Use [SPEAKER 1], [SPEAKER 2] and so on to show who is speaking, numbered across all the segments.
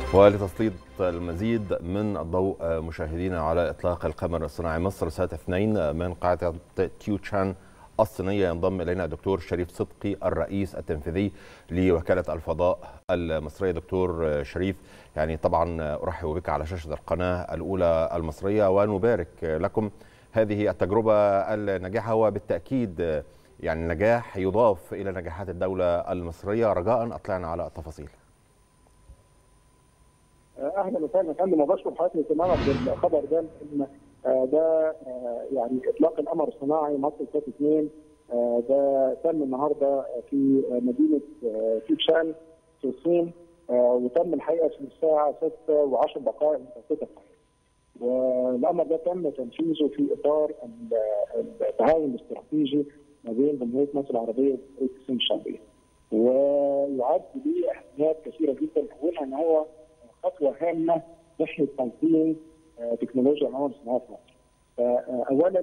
[SPEAKER 1] ولتسليط المزيد من الضوء مشاهدينا على اطلاق القمر الصناعي مصر ساعه اثنين من قاعده تيوتشان الصينيه ينضم الينا الدكتور شريف صدقي الرئيس التنفيذي لوكاله الفضاء المصريه دكتور شريف يعني طبعا ارحب بك على شاشه القناه الاولى المصريه ونبارك لكم هذه التجربه الناجحه وبالتاكيد يعني نجاح يضاف الى نجاحات الدوله المصريه رجاء اطلعنا على التفاصيل.
[SPEAKER 2] اهلا وسهلا فندم وبشكر حضرتك اهتمامك بالخبر ده ان ده يعني اطلاق القمر الصناعي مصر سات 2 ده تم النهارده في مدينه تيتشان في الصين وتم الحقيقه في الساعه 6 و10 دقائق متوسطه والامر ده تم تنفيذه في اطار التعاون الاستراتيجي ما بين جمهوريه مصر العربيه وجمهوريه الصين الشعبيه. ويعد ليه اهميات كثيره جدا اولها ان هو خطوه هامه ناحيه تنظيم تكنولوجيا القمر الصناعي في مصر. اولا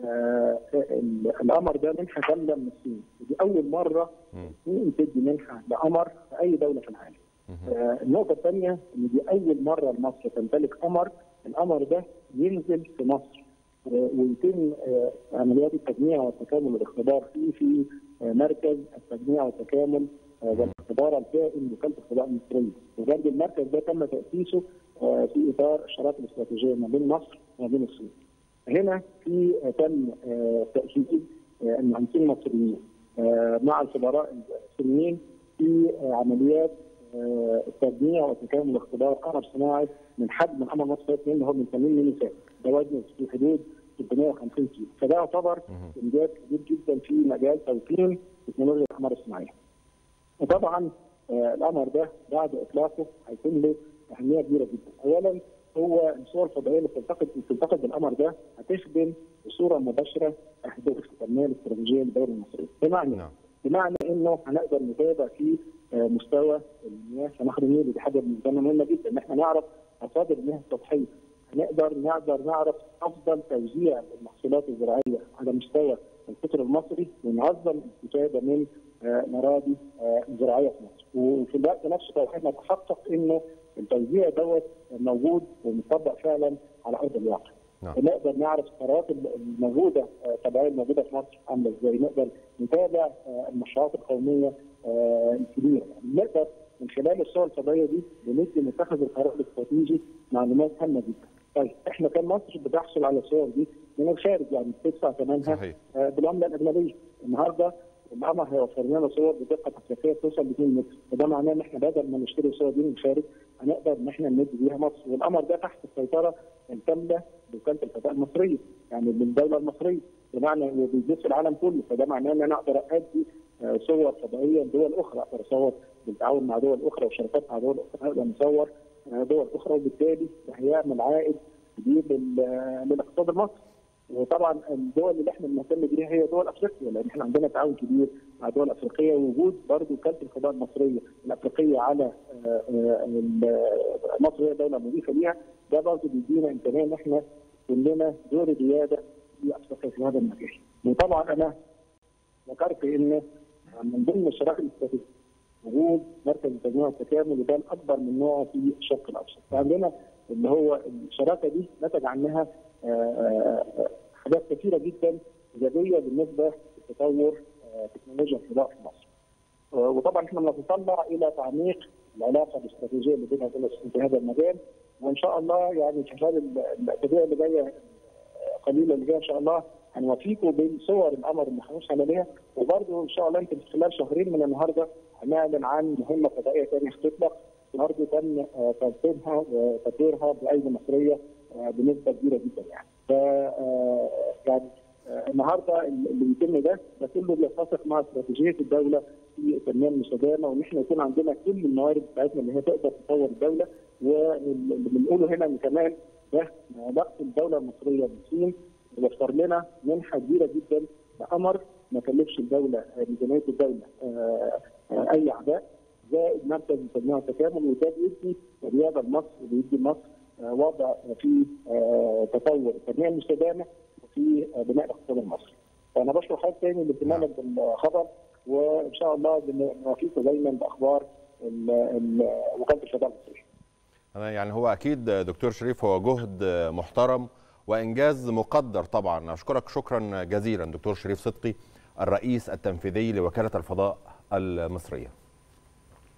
[SPEAKER 2] القمر ده منحه كامله من الصين ودي اول مره الصين تدي منحه لقمر في اي دوله في العالم. النقطه الثانيه ان دي اول مره لمصر تمتلك قمر القمر ده ينزل في مصر ويتم عمليات التجميع والتكامل والاختبار فيه في مركز التجميع والتكامل والاختبار الكائن لوكاله الفضاء المصريه وبرضه المركز ده تم تاسيسه في اطار الشراكه الاستراتيجيه ما بين مصر وما بين الصين. هنا في تم تاكيد المهندسين المصريين مع الخبراء الصينيين في عمليات التجميع والتكامل واختبار قمر صناعي من حجم القمر مصر 2 اللي هو من 80 ملي سات ده وزنه في حدود 650 كيلو فده يعتبر انجاز كبير جدا في مجال توطين تكنولوجيا القمر الصناعي. وطبعا آه القمر ده بعد اطلاقه هيكون له اهميه كبيره جدا. اولا هو الصور الفضائيه اللي بتلتقط بتلتقط بالقمر ده هتخدم بصوره مباشره اهداف التنميه الاستراتيجيه للدوله المصريه. بمعنى نعم. بمعنى انه هنقدر نتابع في آه مستوى المياه في نهر النيل ودي حاجه بالنسبه لنا مهمه جدا ان احنا نعرف مصادر المياه السطحيه هنقدر نقدر نعرف افضل توزيع المحصولات الزراعيه على مستوى القطر المصري ونعظم الاستفاده من الاراضي الزراعيه في مصر وفي الوقت نفسه احنا نتحقق انه التوزيع دوت موجود ومطبق فعلا على ارض الواقع. نعم. نقدر نعرف الثروات الموجوده الطبيعيه الموجوده في مصر عامله ازاي، نقدر نتابع المشروعات القوميه الكبيره، نقدر من خلال الصور الفضائيه دي بندي متخذ القرار الاستراتيجي معلومات هامه جدا. طيب احنا كان مصر بتحصل على الصور دي من الخارج يعني بتدفع ثمنها بالعمله الاجنبيه. النهارده القمر هيوفر لنا صور بدقه تحقيقيه توصل ل 2 متر وده معناه ان احنا بدل ما نشتري الصور دي من الخارج هنقدر ان احنا نمد بيها مصر والقمر ده تحت السيطره الكامله لوكاله الفضاء المصريه يعني للدوله المصريه بمعنى وبيزيد في العالم كله فده معناه ان انا اقدر ادي صور فضائيه لدول اخرى اقدر اصور بالتعاون مع دول اخرى وشركات مع دول اخرى نقدر نصور دول اخرى وبالتالي ده هيعمل عائد كبير للاقتصاد المصري. وطبعا الدول اللي احنا بنهتم بيها هي دول افريقيا لان احنا عندنا تعاون كبير مع دول افريقيه ووجود برضه وكاله الفضاء المصريه الافريقيه على مصر هي دوله مضيفه ليها ده برضه بيدينا امكانيه ان احنا كلنا دور رياده في افريقيا في هذا المجال. وطبعا انا ذكرت ان من ضمن الشراكه الاستراتيجيه وجود مركز التجميع والتكامل وده الاكبر من نوعه في الشرق الاوسط. فعندنا اللي هو الشراكه دي نتج عنها حاجات كثيره جدا ايجابيه بالنسبه لتطور تكنولوجيا الفضاء في مصر. وطبعا احنا بنتطلع الى تعميق العلاقه الاستراتيجيه اللي بين الدول في هذا المجال وان شاء الله يعني خلال الاسابيع اللي جايه قليله اللي جايه ان شاء الله هنوفيكم بالصور القمر اللي هنوصل عليها وبرضه ان شاء الله يمكن خلال شهرين من النهارده هنعلن عن مهمه فضائيه ثانيه هتطلق برضه تم تنفيذها وتطويرها بايدي مصريه بنسبه كبيره جدا يعني. ف يعني النهارده اللي بيتم ده ده كله بيتفق مع استراتيجيه الدوله في التنميه المستدامه وان احنا يكون عندنا كل الموارد بتاعتنا اللي هي تقدر تطور الدوله واللي بنقوله هنا ان كمان ده علاقه الدوله المصريه بالصين وفر لنا منحه كبيره جدا لقمر ما كلفش الدوله ميزانيه الدوله اي اعباء زائد مركز التنميه والتكامل وده بيدي رياده لمصر وبيدي مصر وضع في تطور التنميه المستدامه وفي بناء الاقتصاد المصري. فانا بشكر حضرتك تاني لاهتمامك بالخبر وان شاء الله نوافيكم دايما باخبار وكاله الفضاء المصريه.
[SPEAKER 1] أنا يعني هو اكيد دكتور شريف هو جهد محترم وانجاز مقدر طبعا اشكرك شكرا جزيلا دكتور شريف صدقي الرئيس التنفيذي لوكاله الفضاء المصريه